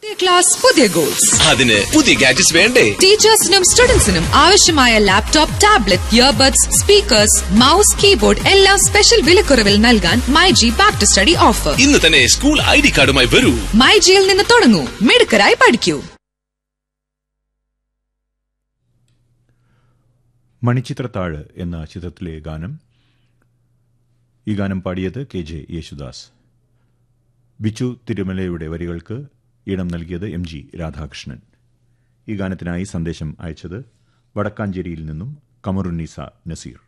പുതിയ ക്ലാസ് പുതിയ ഗോൾസ് അതിന് പുതിയ ഗാഡ്ജറ്റ്സ് വേണ്ടേ ടീച്ചേഴ്സിനും സ്റ്റുഡൻസിനും ആവശ്യമായ laptop tablet earbuds speakers mouse keyboard എല്ലാം സ്പെഷ്യൽ വിലക്കുറവിൽ നൽകാൻ myG back to study offer ഇന്ന് തന്നെ സ്കൂൾ ഐ ഡി കാർഡുമായി വരൂ മൈജിയിൽ നിന്ന് തുടങ്ങൂ മിടുക്കരായി പഠിക്കൂ മണിച്ചിത്രത്താഴ് എന്ന ചിത്രത്തിലെ ഗാനം ഈ ഗാനം പാടിയത് കെ ജെ യേശുദാസ് ബിച്ചു തിരുമലയുടെ വരികൾക്ക് ഈണം നൽകിയത് എം ജി രാധാകൃഷ്ണൻ ഈ ഗാനത്തിനായി സന്ദേശം അയച്ചത് വടക്കാഞ്ചേരിയിൽ നിന്നും കമറുന്നീസ നസീർ